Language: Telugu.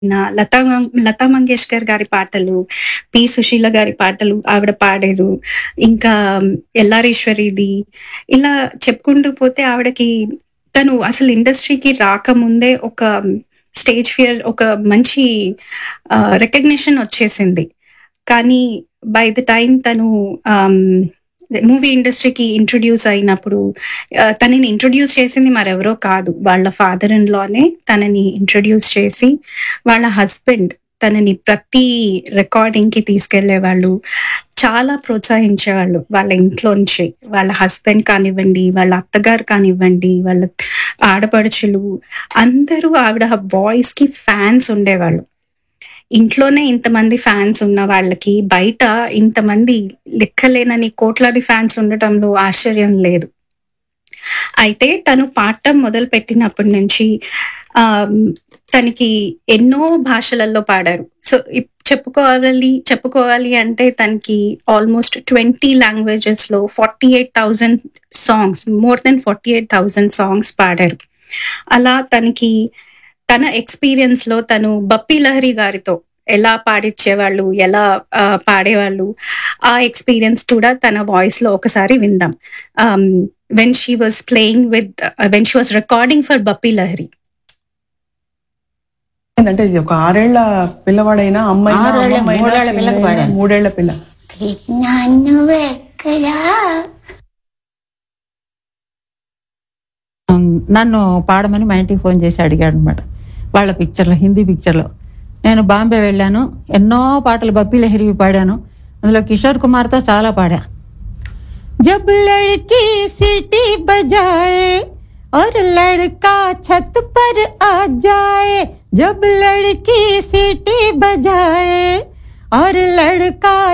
నా లతా మం- లతా మంగేష్కర్ గారి పాటలు పి సుశీల గారి పాటలు ఆవిడ పాడారు ఇంకా ఎల్లారీశ్వరిది ఇలా చెప్పుకుంటూ పోతే ఆవిడకి తను అసలు ఇండస్ట్రీకి రాకముందే ఒక స్టేజ్ ఫియర్ ఒక మంచి రికగ్నిషన్ వచ్చేసింది కానీ బై ద టైం తను మూవీ ఇండస్ట్రీకి ఇంట్రొడ్యూస్ అయినప్పుడు ఆ, తనని ఇంట్రొడ్యూస్ చేసింది మరెవరో కాదు వాళ్ళ ఫాదర్ ఇన్ లానే తనని ఇంట్రొడ్యూస్ చేసి వాళ్ళ హస్బెండ్ తనని ప్రతి రికార్డింగ్ కి తీసుకెళ్లేవాళ్ళు చాలా ప్రోత్సహించేవాళ్ళు వాళ్ళ ఇంట్లోంచి వాళ్ళ హస్బెండ్ కానివ్వండి వాళ్ళ అత్తగారు కానివ్వండి వాళ్ళ ఆడపడుచులు అందరూ ఆవిడ వాయిస్ కి ఫ్యాన్స్ ఉండేవాళ్ళు ఇంట్లోనే ఇంతమంది ఫ్యాన్స్ ఉన్న వాళ్ళకి బయట ఇంతమంది లెక్కలేనని కోట్లాది ఫ్యాన్స్ ఉండటంలో ఆశ్చర్యం లేదు అయితే తను పాడటం మొదలు పెట్టినప్పటి నుంచి ఆ తనకి ఎన్నో భాషలలో పాడారు సో ఇప్- చెప్పుకోవాలి చెప్పుకోవాలి అంటే తనకి ఆల్మోస్ట్ ట్వంటీ లాంగ్వేజెస్ లో forty eight thousand songs more than forty eight thousand songs పాడారు అలా తనకి తన ఎక్స్పీరియన్స్ లో తను బప్పి లహరి గారితో ఎలా పాడిచ్చేవాళ్ళు ఎలా ఆ, పాడేవాళ్ళు ఆ ఎక్స్పీరియన్స్ కూడా తన వాయిస్ లో ఒకసారి విందాం when she was playing with when she was recording for Bappi Lahiri అంటే ఇది ఒక ఆరేళ్ల పిల్లవాడైనా అమ్మాయినా, ఆరేళ్ల, అమ్మమ్మైనా, మూడేళ్ల పిల్లకి పిల్లైనా, పాడాను. మూడేళ్ల పిల్ల నన్ను ఎక్కడా ఉమ్, నన్ను పాడమని మా ఇంటికి ఫోన్ చేసి అడిగాడు అనమాట వాళ్ళ పిక్చర్లో హిందీ పిక్చర్లో నేను బాంబే వెళ్ళాను ఎన్నో పాటలు బప్పి లహరివి పాడాను అందులో కిషోర్ కుమార్తో చాలా పాడా जब लड़की सीटी बजाए और लड़का छत पर आ जाए जब लड़की सीटी बजाए और लड़का